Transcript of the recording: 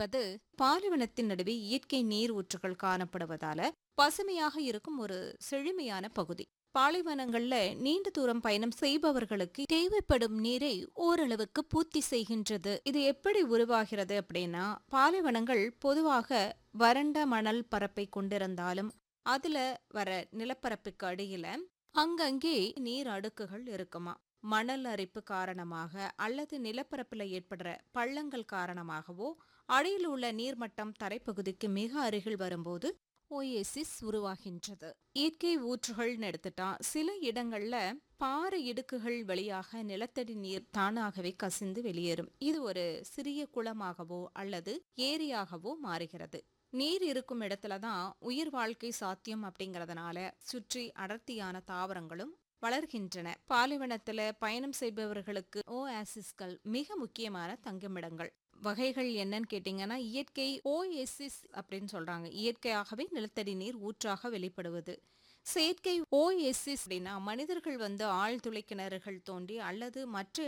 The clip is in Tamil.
என்பது பாலைவனத்தின் நடுவே இயற்கை நீர் ஊற்றுகள் காணப்படுவதால பசுமையாக இருக்கும் ஒரு செழுமையான பகுதி பாலைவனங்கள்ல நீண்ட தூரம் பயணம் செய்பவர்களுக்கு தேவைப்படும் நீரை ஓரளவுக்கு பூர்த்தி செய்கின்றது இது எப்படி உருவாகிறது அப்படின்னா பாலைவனங்கள் பொதுவாக வறண்ட மணல் பரப்பை கொண்டிருந்தாலும் அதுல வர நிலப்பரப்புக்கு அடியில அங்கங்கே நீர் அடுக்குகள் இருக்குமா மணல் அரிப்பு காரணமாக அல்லது நிலப்பரப்புல ஏற்படுற பள்ளங்கள் காரணமாகவோ அடியில் உள்ள நீர்மட்டம் தரைப்பகுதிக்கு மிக அருகில் வரும்போது ஓஏசிஸ் உருவாகின்றது இயற்கை ஊற்றுகள்னு எடுத்துட்டா சில இடங்கள்ல பாறை இடுக்குகள் வழியாக நிலத்தடி நீர் தானாகவே கசிந்து வெளியேறும் இது ஒரு சிறிய குளமாகவோ அல்லது ஏரியாகவோ மாறுகிறது நீர் இருக்கும் இடத்துல தான் உயிர் வாழ்க்கை சாத்தியம் அப்படிங்கறதுனால சுற்றி அடர்த்தியான தாவரங்களும் வளர்கின்றன பாலைவனத்துல பயணம் செய்பவர்களுக்கு ஓஆசிஸ்கள் மிக முக்கியமான தங்குமிடங்கள் வகைகள் என்னன்னு கேட்டீங்கன்னா இயற்கை ஓஎசிஸ் அப்படின்னு சொல்றாங்க இயற்கையாகவே நிலத்தடி நீர் ஊற்றாக வெளிப்படுவது செயற்கை ஓஎஸ்எஸ் அப்படின்னா மனிதர்கள் வந்து ஆழ்துளை கிணறுகள் தோண்டி அல்லது மற்ற